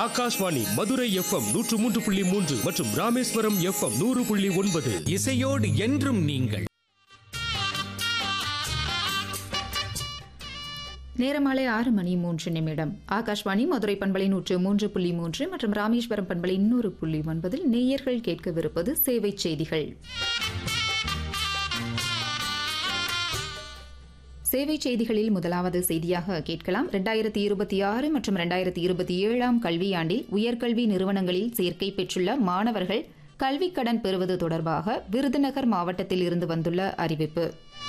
Akashvani Madurai FM நூற்று மூன்று புள்ளி மூன்று மற்றும் ராமேஸ்வரம் எஃப்எம் நூறு புள்ளி ஒன்பது இசையோடு என்றும் நீங்கள் நேரமாலை ஆறு மணி மூன்று நிமிடம் ஆகாஷ்வாணி மதுரை பண்பலை நூற்று மூன்று புள்ளி மூன்று மற்றும் ராமேஸ்வரம் பண்பலை நூறு புள்ளி ஒன்பதில் நேயர்கள் கேட்கவிருப்பது சேவை செய்திகள் சேவை செய்திகளில் முதலாவது செய்தியாக கேட்கலாம் ரெண்டாயிரத்தி இருபத்தி ஆறு மற்றும் ரெண்டாயிரத்தி இருபத்தி ஏழாம் கல்வியாண்டில் உயர்கல்வி நிறுவனங்களில் சேர்க்கை பெற்றுள்ள மாணவர்கள் கல்விக் கடன் பெறுவது தொடர்பாக விருதுநகர் மாவட்டத்தில் இருந்து வந்துள்ள அறிவிப்பு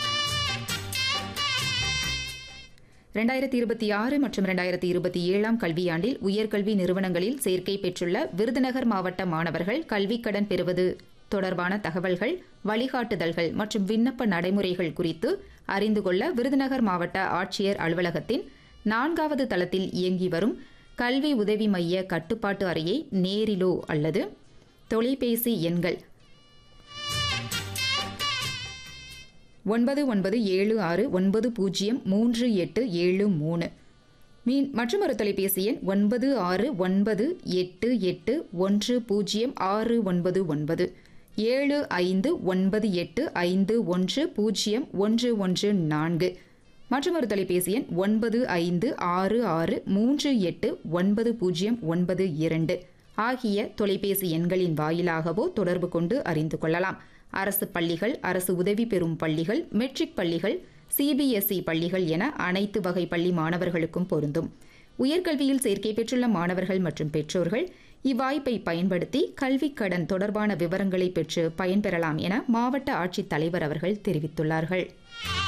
ரெண்டாயிரத்தி இருபத்தி ஆறு மற்றும் ரெண்டாயிரத்தி இருபத்தி ஏழாம் கல்வியாண்டில் உயர்கல்வி நிறுவனங்களில் சேர்க்கை பெற்றுள்ள விருதுநகர் மாவட்ட மாணவர்கள் கல்விக் கடன் பெறுவது தொடர்பான தகவல்கள் வழிகாட்டுதல்கள் மற்றும் விண்ணப்ப நடைமுறைகள் குறித்து அறிந்து கொள்ள விருதுநகர் மாவட்ட ஆட்சியர் அலுவலகத்தின் நான்காவது தளத்தில் இயங்கி வரும் கல்வி உதவி மைய கட்டுப்பாட்டு அறையை நேரிலோ அல்லது தொலைபேசி எண்கள் ஒன்பது ஒன்பது ஏழு ஆறு ஒன்பது பூஜ்ஜியம் மூன்று எட்டு ஏழு மூணு மீன் மற்றும் ஒரு தொலைபேசி எண் ஒன்பது ஆறு ஒன்பது எட்டு எட்டு ஒன்று பூஜ்ஜியம் ஆறு ஒன்பது ஒன்பது ஏழு ஐந்து ஒன்பது எட்டு ஐந்து ஒன்று பூஜ்ஜியம் ஒன்று ஒன்று நான்கு மற்றும் ஒரு தொலைபேசி எண் ஒன்பது ஐந்து ஆறு ஆறு மூன்று எட்டு ஒன்பது பூஜ்ஜியம் ஒன்பது இரண்டு ஆகிய தொலைபேசி எண்களின் வாயிலாகவோ தொடர்பு கொண்டு அறிந்து கொள்ளலாம் அரசு பள்ளிகள் அரசு உதவி பெறும் பள்ளிகள் மெட்ரிக் பள்ளிகள் சிபிஎஸ்இ பள்ளிகள் என அனைத்து வகை பள்ளி மாணவர்களுக்கும் பொருந்தும் உயர்கல்வியில் சேர்க்கை பெற்றுள்ள மாணவர்கள் மற்றும் பெற்றோர்கள் இவ்வாய்ப்பை பயன்படுத்தி கல்விக் கடன் தொடர்பான விவரங்களை பெற்று பயன்பெறலாம் என மாவட்ட ஆட்சித் தலைவர் அவர்கள் தெரிவித்துள்ளார்கள்